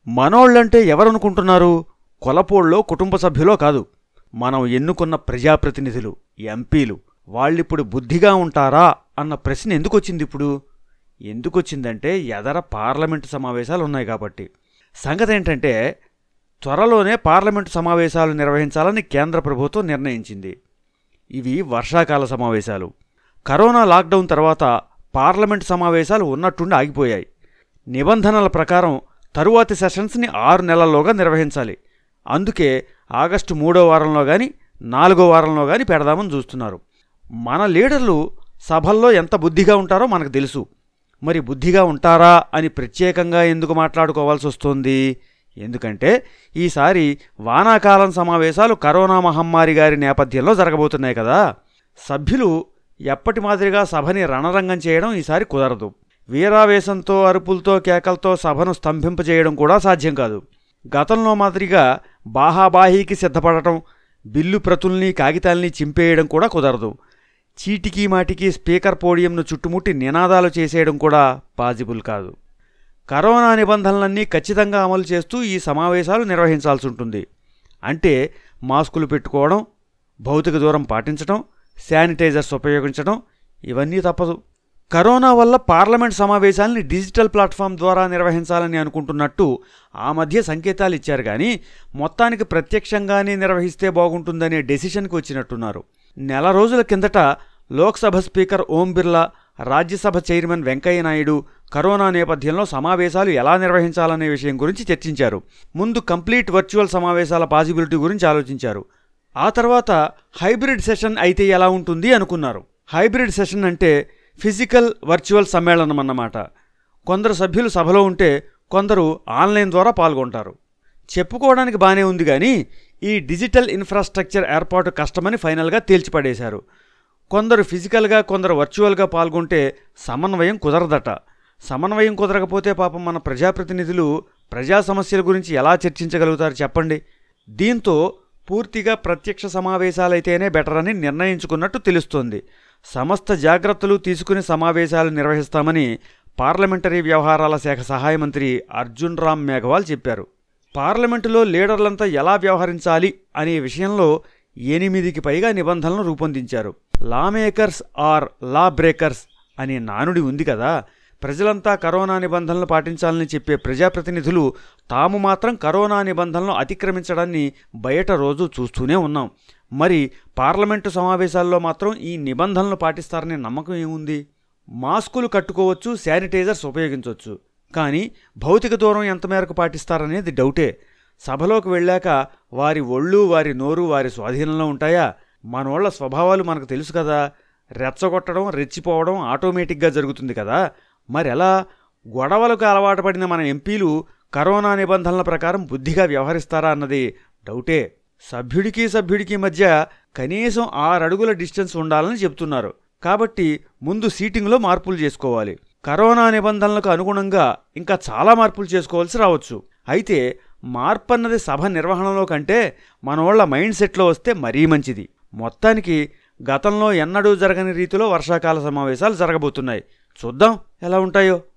మనోళ్ళంటే ఎవరనుకుంటున్నారు కొలపోళ్ళో కుటుంబ సభ్యులో కాదు మనం ఎన్నుకున్న ప్రజాప్రతినిధులు ఎంపీలు వాళ్ళిప్పుడు బుద్ధిగా ఉంటారా అన్న ప్రశ్న ఎందుకొచ్చింది ఇప్పుడు ఎందుకొచ్చిందంటే ఎదర పార్లమెంటు సమావేశాలు ఉన్నాయి కాబట్టి సంగతి ఏంటంటే త్వరలోనే పార్లమెంటు సమావేశాలు నిర్వహించాలని కేంద్ర ప్రభుత్వం నిర్ణయించింది ఇవి వర్షాకాల సమావేశాలు కరోనా లాక్డౌన్ తర్వాత పార్లమెంటు సమావేశాలు ఉన్నట్టుండి ఆగిపోయాయి నిబంధనల ప్రకారం తరువాతి సెషన్స్ని ఆరు నెలల్లోగా నిర్వహించాలి అందుకే ఆగస్టు మూడో వారంలో కానీ నాలుగో వారంలో కానీ పెడదామని చూస్తున్నారు మన లీడర్లు సభల్లో ఎంత బుద్ధిగా ఉంటారో మనకు తెలుసు మరి బుద్ధిగా ఉంటారా అని ప్రత్యేకంగా ఎందుకు మాట్లాడుకోవాల్సి వస్తుంది ఎందుకంటే ఈసారి వానాకాలం సమావేశాలు కరోనా మహమ్మారి గారి నేపథ్యంలో జరగబోతున్నాయి కదా సభ్యులు ఎప్పటి మాదిరిగా సభని రణరంగం చేయడం ఈసారి కుదరదు వీరావేశంతో అరుపులతో కేకలతో సభను స్తంభింపజేయడం కూడా సాధ్యం కాదు గతంలో మాదిరిగా బాహాబాహీకి సిద్ధపడటం బిల్లు ప్రతుల్ని కాగితాల్ని చింపేయడం కూడా కుదరదు చీటికి మాటికి స్పీకర్ పోడియంను చుట్టుముట్టి నినాదాలు చేసేయడం కూడా పాజిబుల్ కాదు కరోనా నిబంధనలన్నీ ఖచ్చితంగా అమలు చేస్తూ ఈ సమావేశాలు నిర్వహించాల్సి ఉంటుంది అంటే మాస్కులు పెట్టుకోవడం భౌతిక దూరం పాటించడం శానిటైజర్స్ ఉపయోగించడం ఇవన్నీ తప్పదు కరోనా వల్ల పార్లమెంట్ సమావేశాల్ని డిజిటల్ ప్లాట్ఫామ్ ద్వారా నిర్వహించాలని అనుకుంటున్నట్టు ఆ మధ్య సంకేతాలు ఇచ్చారు కానీ మొత్తానికి ప్రత్యక్షంగానే నిర్వహిస్తే బాగుంటుందనే డెసిషన్కి వచ్చినట్టున్నారు నెల రోజుల కిందట Lok Sabha speaker Om Birla Rajya Sabha chairman Venkaiah Naidu corona నేపథ్యంలో సమావేశాలు ఎలా నిర్వహించాలనే విషయం గురించి చర్చించారు ముందు కంప్లీట్ వర్చువల్ సమావేశాల పాసిబిలిటీ గురించి ఆలోచించారు ఆ తర్వాత హైబ్రిడ్ సెషన్ అయితే ఎలా ఉంటుంది అనుకున్నారు హైబ్రిడ్ సెషన్ అంటే ఫిజికల్ వర్చువల్ సమ్మేళనం అన్నమాట కొందరు సభ్యులు సభలో ఉంటే కొందరు ఆన్లైన్ ద్వారా పాల్గొంటారు చెప్పుకోవడానికి బాగానే ఉంది కానీ ఈ డిజిటల్ ఇన్ఫ్రాస్ట్రక్చర్ ఏర్పాటు కష్టమని ఫైనల్గా తేల్చిపడేశారు కొందరు ఫిజికల్గా కొందరు వర్చువల్గా పాల్గొంటే సమన్వయం కుదరదట సమన్వయం కుదరకపోతే పాపం మన ప్రజాప్రతినిధులు ప్రజా సమస్యల గురించి ఎలా చర్చించగలుగుతారు చెప్పండి దీంతో పూర్తిగా ప్రత్యక్ష సమావేశాలైతేనే బెటర్ అని నిర్ణయించుకున్నట్టు తెలుస్తోంది సమస్త జాగ్రత్తలు తీసుకుని సమావేశాలు నిర్వహిస్తామని పార్లమెంటరీ వ్యవహారాల శాఖ సహాయ మంత్రి అర్జున్ రామ్ మేఘవాల్ చెప్పారు పార్లమెంటులో లీడర్లంతా ఎలా వ్యవహరించాలి అనే విషయంలో ఎనిమిదికి పైగా నిబంధనలను రూపొందించారు law makers are law breakers అనే నానుడి ఉంది కదా ప్రజలంతా కరోనా నిబంధనలు పాటించాలని చెప్పే ప్రజాప్రతినిధులు తాము మాత్రం కరోనా నిబంధనలు అతిక్రమించడాన్ని బయట రోజు చూస్తూనే ఉన్నాం మరి పార్లమెంటు సమావేశాల్లో మాత్రం ఈ నిబంధనలు పాటిస్తారనే నమ్మకం ఏముంది మాస్కులు కట్టుకోవచ్చు శానిటైజర్స్ ఉపయోగించవచ్చు కానీ భౌతిక దూరం ఎంత మేరకు పాటిస్తారనేది డౌటే సభలోకి వెళ్ళాక వారి ఒళ్ళు వారి నోరు వారి స్వాధీనంలో ఉంటాయా మనోళ్ల స్వభావాలు మనకు తెలుసు కదా రెచ్చగొట్టడం రెచ్చిపోవడం ఆటోమేటిక్గా జరుగుతుంది కదా మరి ఎలా గొడవలకు అలవాటు పడిన మన ఎంపీలు కరోనా నిబంధనల ప్రకారం బుద్ధిగా వ్యవహరిస్తారా అన్నది డౌటే సభ్యుడికి సభ్యుడికి మధ్య కనీసం ఆరు అడుగుల డిస్టెన్స్ ఉండాలని చెప్తున్నారు కాబట్టి ముందు సీటింగ్లో మార్పులు చేసుకోవాలి కరోనా నిబంధనలకు అనుగుణంగా ఇంకా చాలా మార్పులు చేసుకోవాల్సి రావచ్చు అయితే మార్పు అన్నది సభ నిర్వహణలో కంటే మనోళ్ల మైండ్ సెట్లో వస్తే మరీ మంచిది మొత్తానికి గతంలో ఎన్నడూ జరగని రీతిలో వర్షాకాల సమావేశాలు జరగబోతున్నాయి చూద్దాం ఎలా ఉంటాయో